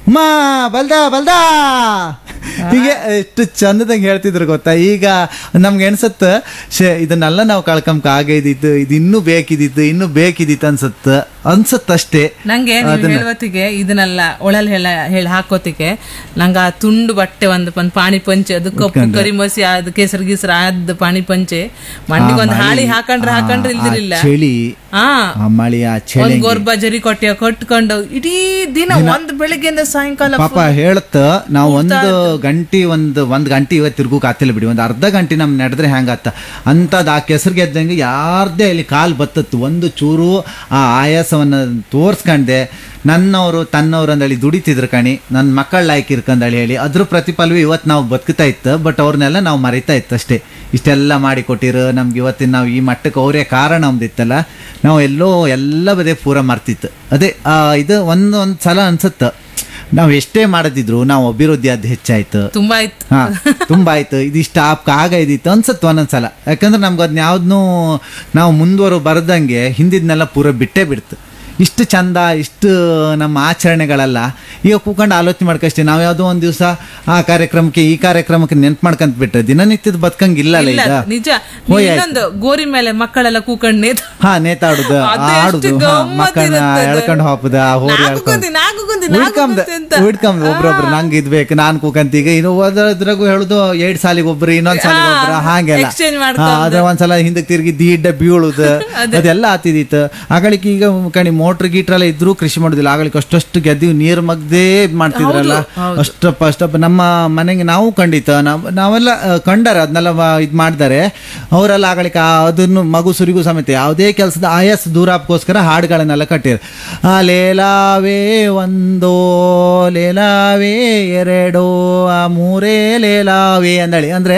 ಮಾ ಬಲ್ದ ಬಲ್ದ ಹೀಗೆ ಎಷ್ಟು ಚಂದದಂಗೆ ಹೇಳ್ತಿದ್ರು ಗೊತ್ತಾ ಈಗ ನಮ್ಗೆ ಅನ್ಸತ್ತ ಶೇ ಇದನ್ನೆಲ್ಲ ನಾವು ಕಳ್ಕೊಂಬ ಆಗೈದಿತ್ತು ಇದು ಇನ್ನೂ ಬೇಕಿದಿತ್ತು ಇನ್ನೂ ಬೇಕಿದಿತ್ತು ಅನ್ಸತ್ತ ಅನ್ಸತ್ತಷ್ಟೇ ನಂಗೆ ನೀವು ಹೇಳುವತ್ತಿಗೆ ಇದನ್ನೆಲ್ಲ ಒಳಲ್ ಹೇಳ ಹೇಳಿ ಹಾಕೋತಿಗೆ ನಂಗ ಆ ತುಂಡು ಬಟ್ಟೆ ಒಂದು ಒಂದು ಪಾಣಿ ಪಂಚೆ ಅದು ಕಪ್ಪು ಕರಿ ಮಸಿ ಅದು ಕೇಸರಿ ಗೀಸರ ಆದ ಪಾಣಿ ಪಂಚೆ ಮಂಡಿಗೆ ಒಂದು ಹಾಳಿ ಹಾಕೊಂಡ್ರೆ ಹಾಕೊಂಡ್ರೆ ಇಲ್ದಿರಿಲ್ಲ ಆ ಚಳಿ ಹಾ ಆ ಮಳಿ ಆ ಚಳಿ ಒಂದ್ ಗೊರ್ಬ ಜರಿ ಕೊಟ್ಟೆ ಕಟ್ಕೊಂಡು ಇಡೀ ದಿನ ಒಂದ್ ಬೆಳಿಗ್ಗೆಯಿಂದ ಸಾಯಂಕಾಲ ಪಾಪ ಹೇಳತ್ತ ನಾವು ಒಂದು ಗಂಟೆ ಒಂದು ಒಂದ್ ಗಂಟೆ ಇವತ್ತು ತಿರ್ಗೋಕ್ ಆತಿಲ್ಲ ಬಿಡಿ ಒಂದು ಅರ್ಧ ಗಂಟೆ ನಮ್ ನಡೆದ್ರೆ ಹೆಂಗಾತ ಅಂತದ್ ಆ ಕೆಸರು ಗೆದ್ದಂಗೆ ಯಾರ್ದೇ ಅಲ್ಲಿ ಕಾಲ್ ಬತ್ತತ್ತು ಒಂದು ಚೂರು ಆ ಆಯಾಸವನ್ನ ತೋರ್ಸ್ಕಂಡೆ ನನ್ನವರು ತನ್ನವ್ರು ಅಂದಳಿ ದುಡಿತಿದ್ರು ಕಣಿ ನನ್ನ ಮಕ್ಕಳ ಲಾಯ್ಕ್ ಇರ್ಕಂದಳಿ ಹೇಳಿ ಅದ್ರ ಪ್ರತಿಫಲವೇ ಇವತ್ತು ನಾವು ಬದುಕ್ತಾ ಇತ್ತು ಬಟ್ ಅವ್ರನ್ನೆಲ್ಲ ನಾವು ಮರಿತಾ ಇತ್ತು ಅಷ್ಟೇ ಇಷ್ಟೆಲ್ಲ ಮಾಡಿ ಕೊಟ್ಟಿರು ನಮ್ಗೆ ಇವತ್ತಿನ ನಾವು ಈ ಮಟ್ಟಕ್ಕೆ ಅವರೇ ಕಾರಣ ನಮ್ದಿತ್ತಲ್ಲ ನಾವು ಎಲ್ಲೋ ಎಲ್ಲ ಬದೇ ಪೂರ ಮರ್ತಿತ್ತು ಅದೇ ಆ, ಇದು ಒಂದು ಒಂದು ಸಲ ಅನ್ಸುತ್ತೆ ನಾವು ಎಷ್ಟೇ ಮಾಡದಿದ್ರು ನಾವು ಅಭಿವೃದ್ಧಿ ಅದು ಹೆಚ್ಚಾಯ್ತು ತುಂಬಾ ಆಯ್ತು ಹಾ ತುಂಬಾ ಆಯ್ತು ಇದಿಷ್ಟ ಆಪ್ ಆಗೈದಿತ್ತು ಅನ್ಸತ್ತು ಒಂದೊಂದ್ಸಲ ಯಾಕಂದ್ರೆ ನಮ್ಗೆ ಅದನ್ನ ಯಾವ್ದನ್ನೂ ನಾವು ಮುಂದುವರು ಬರ್ದಂಗೆ ಹಿಂದಿದ್ನೆಲ್ಲ ಪೂರ ಬಿಟ್ಟೇ ಬಿಡ್ತು ಇಷ್ಟು ಚಂದ ಇಷ್ಟು ನಮ್ಮ ಆಚರಣೆಗಳೆಲ್ಲ ಈಗ ಕೂಕೊಂಡು ಆಲೋಚನೆ ಮಾಡ್ಕಷ್ಟೇ ನಾವು ಯಾವುದೋ ಒಂದು ದಿವಸ ಆ ಕಾರ್ಯಕ್ರಮಕ್ಕೆ ಈ ಕಾರ್ಯಕ್ರಮಕ್ಕೆ ನೆನ್ಪು ಮಾಡ್ಕೊಂತ ಬಿಟ್ರೆ ದಿನನಿತ್ಯದ ಬದುಕಂಗಿಲ್ಲಲ್ಲ ಇಲ್ಲ ಈಗ ನಿಜ ಹೋಯ್ ಆಯ್ತು. ಇನ್ನೊಂದು ಗೋರಿ ಮೇಲೆ ಮಕ್ಕಳೆಲ್ಲ ಕೂಕಂಡ್ ನೇತ ಹಾ ನೇತಾಡುದು ಅದು ಎಷ್ಟು ಆಡುದು ಹಾ, ಗಮ್ಮತ್ ಮಕ್ಕಳನ್ನ ಇರುತ್ತೆ ಅದು. ಎಳ್ಕೊಂಡು ಹೋಗುದ ಹೋರಿ ನಾಲ್ಕು ಎಳ್ಕೊಂಡು ಗುಂದಿ, ನಾಲ್ಕು ಗುಂದಿ, ನಾಲ್ಕು ಉಳ್ಕಂಬ ಗುಂದಿ ಅಂತ. ಉಳ್ಕಂಬ ಒಬ್ರೊಬ್ರು ನಂಗೆ ಇದ್ ಬೇಕು ನಾನ್ ಕೂಕಂತ ಈಗ ಇನ್ನು ಹೋದ್ರಾಗೂ ಹೇಳುದು ಎರಡ್ ಸಾಲಿಗೆ ಒಬ್ರು ಇನ್ನೊಂದ್ ಸಾಲಿಗೆ ಹಾ, ಒಬ್ರು ಹಾಗೆಲ್ಲ exchange ಹಾ, ಮಾಡ್ಕೊಂಡು. ಅದ್ರ ಒಂದ್ಸಲ ಹಿಂದಕ್ಕೆ ತಿರುಗಿ ದೀಡ್ಡ ಬೀಳುದು ಅದೆಲ್ಲ ಆತಿದಿತ್ತು ಆಗಳಿಕೆ ಈಗ ಕಣಿ ಮೋಟ್ರ್ ಗೀಟ್ರ್ ಎಲ್ಲ ಇದ್ರು ಕೃಷಿ ಮಾಡುದಿಲ್ಲ ಆಗಳಿಕೆ ಅಷ್ಟಷ್ಟು ಗೆದ್ದಿವಿ ನೀರ್ ಮಗ್ದೇ ಇದ್ ಮಾಡ್ತಿದ್ರಲ್ಲ ಅಷ್ಟಪ್ಪ ಅಷ್ಟಪ್ಪ ನಮ್ಮ ಮನೆಗೆ ನಾವು ಖಂಡಿತ ನಾವ್ ನಾವೆಲ್ಲ ಆ, ಕಂಡಾರ ಅದನ್ನೆಲ್ಲ ಇದು ಮಾಡ್ತಾರೆ ಅವರೆಲ್ಲ ಆಗಳಿಕ ಅದನ್ನು ಮಗು ಸುರಿಗೂ ಸಮೇತ ಯಾವುದೇ ಕೆಲಸದ ಆಯಾಸ ದೂರಾಪಕ್ಕೋಸ್ಕರ ಹಾಡುಗಳನ್ನೆಲ್ಲ ಕಟ್ಟಿರು ಆ ಲೇಲಾವೇ ಒಂದೋ ಲೇಲಾವೇ ಎರಡೋ ಆ ಮೂರೇ ಲೇಲಾವೇ ಅಂದಳಿ ಅಂದ್ರೆ